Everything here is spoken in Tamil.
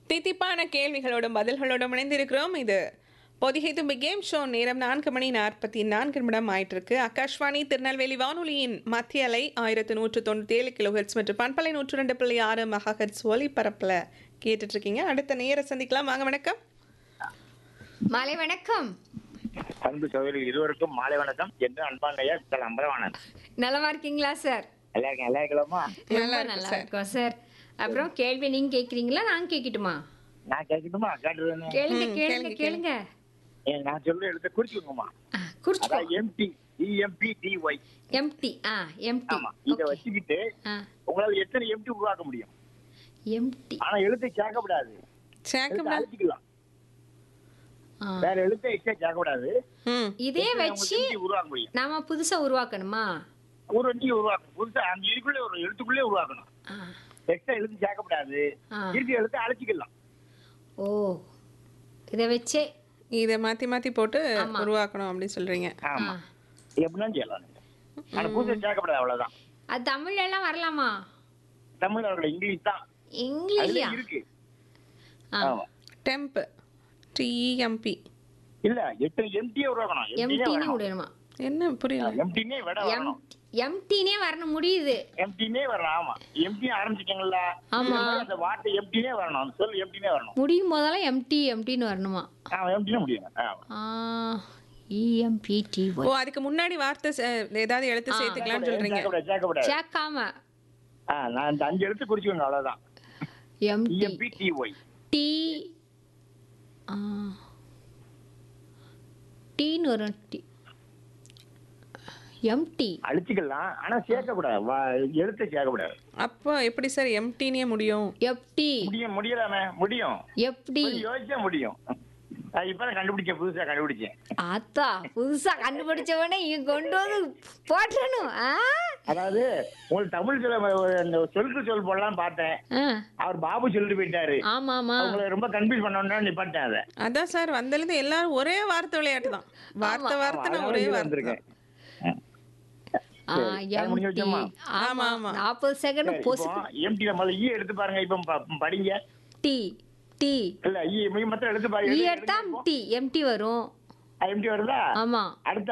தித்திப்பான கேள்விகளோடும் பதில்களோடும் இணைந்திருக்கிறோம் இது பொதிகை தும்பி கேம் ஷோ நேரம் நான்கு மணி நாற்பத்தி நான்கு நிமிடம் ஆயிட்டு இருக்கு ஆகாஷ்வாணி திருநெல்வேலி வானொலியின் மத்திய அலை ஆயிரத்து நூற்று தொண்ணூற்றி ஏழு கிலோஹெட்ஸ் மற்றும் பண்பலை நூற்று ரெண்டு புள்ளி ஆறு மெகாஹெட்ஸ் ஒலிபரப்பில் கேட்டுட்டு இருக்கீங்க அடுத்த நேர சந்திக்கலாம் வாங்க வணக்கம் மாலை வணக்கம் அன்பு சகோதரி இருவருக்கும் மாலை வணக்கம் என்று அன்பான ஐயா மிஸ்டர் அம்பரவாணன் நலமா இருக்கீங்களா சார் நல்லா இருக்கேன் நல்லா இருக்கலாமா ரொம்ப நல்லா இருக்கோம் சார் அப்புறம் கேள்வி நீங்க கேக்குறீங்களா நான் கேட்கட்டுமா நான் கேட்கட்டுமா கேட்டுருவேன் கேளுங்க கேளுங்க கேளுங்க நான் சொல்ற எழுத குறிச்சுக்கோங்கம்மா ஆ, குறிச்சுக்கோ அதான் எம்டி இஎம்பி டிஒய் எம்டி ஆ எம்டி ஆமா இத வச்சுக்கிட்டு ஆ உங்களால எத்தனை எம்டி உருவாக்க முடியும் எம்டி ஆனா எழுத்தை சேர்க்கப்படாது சேர்க்க எழுத்தை அழிச்சிக்கலாம் ஆ வேற எழுத்தை எக்ஸ்ட்ரா சேர்க்கப்படாது ம் இதே வச்சு எம்டி உருவாக்க முடியும் நாம புதுசா உருவாக்கணுமா ஒரு எம்டி உருவாக்கணும் புதுசா அந்த இதுக்குள்ளே ஒரு எழுத்துக்குள்ளே உருவாக்கணும் ஆ எக்ஸ்ட்ரா எழுத்து சேர்க்கப்படாது ஆ. இருக்க எழுத்தை அழைச்சிக்கலாம் ஓ இதை வச்சே இதை மாற்றி மாற்றி போட்டு ஆமா. உருவாக்கணும் அப்படின்னு சொல்கிறீங்க ஆமா ஆ. எப்படின்னா செய்யலாம் நீங்க. ஆனா புதுசா சேர்க்கப்படாது அவ்வளவுதான் அது தமிழ்ல எல்லாம் வரலாமா தமிழ் அவர்கள இங்கிலீஷ் தான் அதுல இங்கிலீஷா இருக்கு ஆ ஆமா டெம்ப் டிஇஎம்பி இல்ல எட்டு எம்டியே உருவாக்கணும் எம்டினே எம்டினே வரணும் விடணுமா என்ன புரியல எம்டினே விட வரணும் எம்டினே வரணும் முடியுது எம்டினே வரணும் ஆமா எம்டி ஆரம்பிச்சிட்டீங்கல்ல ஆமா. இந்த மாதிரி அந்த வார்த்தை எம்டினே வரணும் அந்த சொல் எம்டினே வரணும் முடியும் போதெல்லாம் எம்டி எம்டின்னு வரணுமா ஆமா எம்டினே முடியும் ஆமா இஎம்பிடி ஓ அதுக்கு முன்னாடி வார்த்தை சே- ஏதாவது எழுத்து சேர்த்துக்கலாம்னு சொல்கிறீங்க சேர்க்கப்படாது சேர்க்கப்படாது சேர்க்காம ஆ, நான் இந்த அஞ்சு எழுத்து குறிச்சுக்கோங்க அவ்வளவுதான் எம்டி இஎம்பி டிஒய் டி டீன்னு வரும் டி எம்டி அழிச்சுக்கலாம் ஆனா சேர்க்கக்கூடாது வா- எழுத்தை சேர்க்கக்கூடாது அப்போ எப்படி சார் எம்டினே முடியும் எப்டி முடியும் முடியலாமே முடியும் எப்படி கொஞ்சம் யோசிச்சா முடியும் அது இப்பதான் கண்டுபிடிச்சேன் புதுசா கண்டுபிடிச்சேன் ஆத்தா புதுசா கண்டுபிடிச்ச உடனே இங்க கொண்டு வந்து போட்டணும் ஆ? அதாவது உங்களுக்கு தமிழ் சொல்ல ஒரு இந்த சொல்லுக்கு சொல் போடலாம் பார்த்தேன் ஆ, அவர் பாபு சொல்லிட்டு போயிட்டாரு ஆமா ஆமா உங்களை ரொம்ப கன்ஃபியூஸ் பண்ணணும்னா நிப்பாட்டேன் அதை அதான் சார் வந்ததுலேருந்து எல்லாரும் ஒரே வார்த்தை விளையாட்டு தான் வார்த்தை வார்த்தைனா ஒரே வார்த்தை வந்திருக்கேன் ஆ, time முடிஞ்சு எம்டி வச்சோமா? ஆமா ஆமா. நாற்பது செகண்ட் பொசு எம்டி முதல்ல ஈ எடுத்து பாருங்க இப்ப ப- படிங்க டி டி இல்ல ஈ மீ மாத்திரம் எடுத்து ஈ பாருங்க எடுத்தா டி எம்டி வரும் எம்டி வருதா ஆமா அடுத்த